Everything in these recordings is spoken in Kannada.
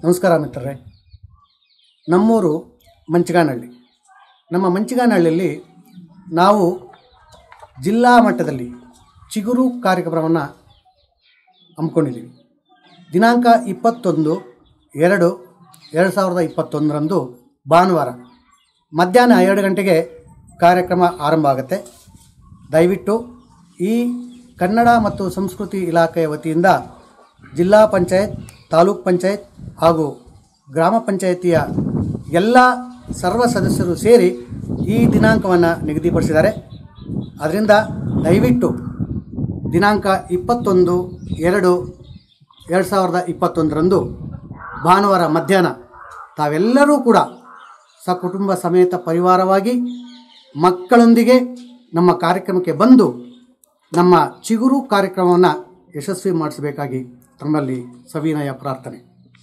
ನಮಸ್ಕಾರ ಮಿತ್ರರೇ ನಮ್ಮೂರು ಮಂಚಗಾನಹಳ್ಳಿ ನಮ್ಮ ಮಂಚಗಾನಹಳ್ಳಿಯಲ್ಲಿ ನಾವು ಜಿಲ್ಲಾ ಮಟ್ಟದಲ್ಲಿ ಚಿಗುರು ಕಾರ್ಯಕ್ರಮವನ್ನು ಹಮ್ಮಿಕೊಂಡಿದ್ದೀವಿ ದಿನಾಂಕ ಇಪ್ಪತ್ತೊಂದು ಎರಡು ಎರಡು ಸಾವಿರದ ಇಪ್ಪತ್ತೊಂದರಂದು ಭಾನುವಾರ ಮಧ್ಯಾಹ್ನ ಎರಡು ಗಂಟೆಗೆ ಕಾರ್ಯಕ್ರಮ ಆರಂಭ ಆಗುತ್ತೆ ದಯವಿಟ್ಟು ಈ ಕನ್ನಡ ಮತ್ತು ಸಂಸ್ಕೃತಿ ಇಲಾಖೆಯ ವತಿಯಿಂದ ಜಿಲ್ಲಾ ಪಂಚಾಯತ್ ತಾಲೂಕ್ ಪಂಚಾಯತ್ ಹಾಗೂ ಗ್ರಾಮ ಪಂಚಾಯತಿಯ ಎಲ್ಲ ಸರ್ವ ಸದಸ್ಯರು ಸೇರಿ ಈ ದಿನಾಂಕವನ್ನು ನಿಗದಿಪಡಿಸಿದ್ದಾರೆ ಅದರಿಂದ ದಯವಿಟ್ಟು ದಿನಾಂಕ ಇಪ್ಪತ್ತೊಂದು ಎರಡು ಎರಡು ಸಾವಿರದ ಇಪ್ಪತ್ತೊಂದರಂದು ಭಾನುವಾರ ಮಧ್ಯಾಹ್ನ ತಾವೆಲ್ಲರೂ ಕೂಡ ಸಕುಟುಂಬ ಸಮೇತ ಪರಿವಾರವಾಗಿ ಮಕ್ಕಳೊಂದಿಗೆ ನಮ್ಮ ಕಾರ್ಯಕ್ರಮಕ್ಕೆ ಬಂದು ನಮ್ಮ ಚಿಗುರು ಕಾರ್ಯಕ್ರಮವನ್ನು ಯಶಸ್ವಿ ಮಾಡಿಸಬೇಕಾಗಿ ತಮ್ಮಲ್ಲಿ ಸವಿನಯ ಪ್ರಾರ್ಥನೆ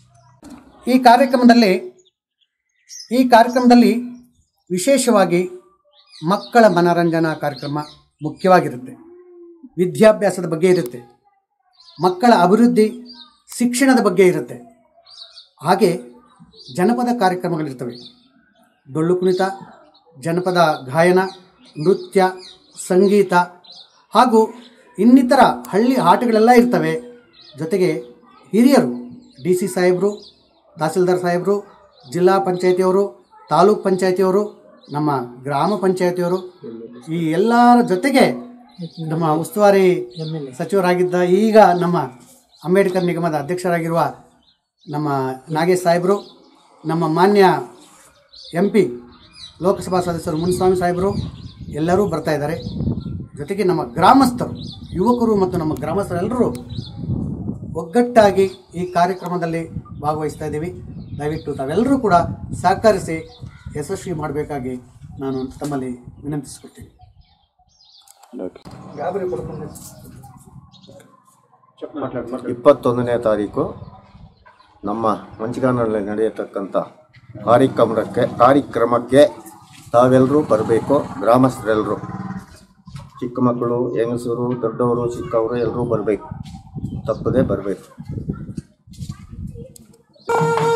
ಈ ಕಾರ್ಯಕ್ರಮದಲ್ಲಿ ಈ ಕಾರ್ಯಕ್ರಮದಲ್ಲಿ ವಿಶೇಷವಾಗಿ ಮಕ್ಕಳ ಮನರಂಜನಾ ಕಾರ್ಯಕ್ರಮ ಮುಖ್ಯವಾಗಿರುತ್ತೆ ವಿದ್ಯಾಭ್ಯಾಸದ ಬಗ್ಗೆ ಇರುತ್ತೆ ಮಕ್ಕಳ ಅಭಿವೃದ್ಧಿ ಶಿಕ್ಷಣದ ಬಗ್ಗೆ ಇರುತ್ತೆ ಹಾಗೆ ಜನಪದ ಕಾರ್ಯಕ್ರಮಗಳಿರ್ತವೆ ಡೊಳ್ಳು ಕುಣಿತ ಜನಪದ ಗಾಯನ ನೃತ್ಯ ಸಂಗೀತ ಹಾಗೂ ಇನ್ನಿತರ ಹಳ್ಳಿ ಆಟಗಳೆಲ್ಲ ಇರ್ತವೆ ಜೊತೆಗೆ ಹಿರಿಯರು ಡಿ ಸಿ ಸಾಹೇಬರು ತಹಸೀಲ್ದಾರ್ ಸಾಹೇಬರು ಜಿಲ್ಲಾ ಪಂಚಾಯತಿಯವರು ತಾಲೂಕ್ ಪಂಚಾಯತಿಯವರು ನಮ್ಮ ಗ್ರಾಮ ಪಂಚಾಯತಿಯವರು ಈ ಎಲ್ಲರ ಜೊತೆಗೆ ನಮ್ಮ ಉಸ್ತುವಾರಿ ಸಚಿವರಾಗಿದ್ದ ಈಗ ನಮ್ಮ ಅಂಬೇಡ್ಕರ್ ನಿಗಮದ ಅಧ್ಯಕ್ಷರಾಗಿರುವ ನಮ್ಮ ನಾಗೇಶ್ ಸಾಹೇಬರು ನಮ್ಮ ಮಾನ್ಯ ಎಂ ಪಿ ಲೋಕಸಭಾ ಸದಸ್ಯರು ಮುನಿಸ್ವಾಮಿ ಸಾಹೇಬರು ಎಲ್ಲರೂ ಬರ್ತಾ ಇದ್ದಾರೆ ಜೊತೆಗೆ ನಮ್ಮ ಗ್ರಾಮಸ್ಥರು ಯುವಕರು ಮತ್ತು ನಮ್ಮ ಗ್ರಾಮಸ್ಥರೆಲ್ಲರೂ ಒಗ್ಗಟ್ಟಾಗಿ ಈ ಕಾರ್ಯಕ್ರಮದಲ್ಲಿ ಭಾಗವಹಿಸ್ತಾ ಇದ್ದೀವಿ ದಯವಿಟ್ಟು ತಾವೆಲ್ಲರೂ ಕೂಡ ಸಹಕರಿಸಿ ಯಶಸ್ವಿ ಮಾಡಬೇಕಾಗಿ ನಾನು ತಮ್ಮಲ್ಲಿ ವಿನಂತಿಸಿಕೊಡ್ತೀನಿ ಇಪ್ಪತ್ತೊಂದನೇ ತಾರೀಕು ನಮ್ಮ ಮಂಚಿಗಾನಲ್ಲಿ ನಡೆಯತಕ್ಕಂಥ ಕಾರ್ಯಕ್ರಮಕ್ಕೆ ಕಾರ್ಯಕ್ರಮಕ್ಕೆ ತಾವೆಲ್ಲರೂ ಬರಬೇಕು ಗ್ರಾಮಸ್ಥರೆಲ್ಲರೂ ಚಿಕ್ಕ ಮಕ್ಕಳು ಹೆಂಗಸರು ದೊಡ್ಡವರು ಚಿಕ್ಕವರು ಎಲ್ಲರೂ ಬರಬೇಕು ತಪ್ಪದೆ ಬರಬೇಕು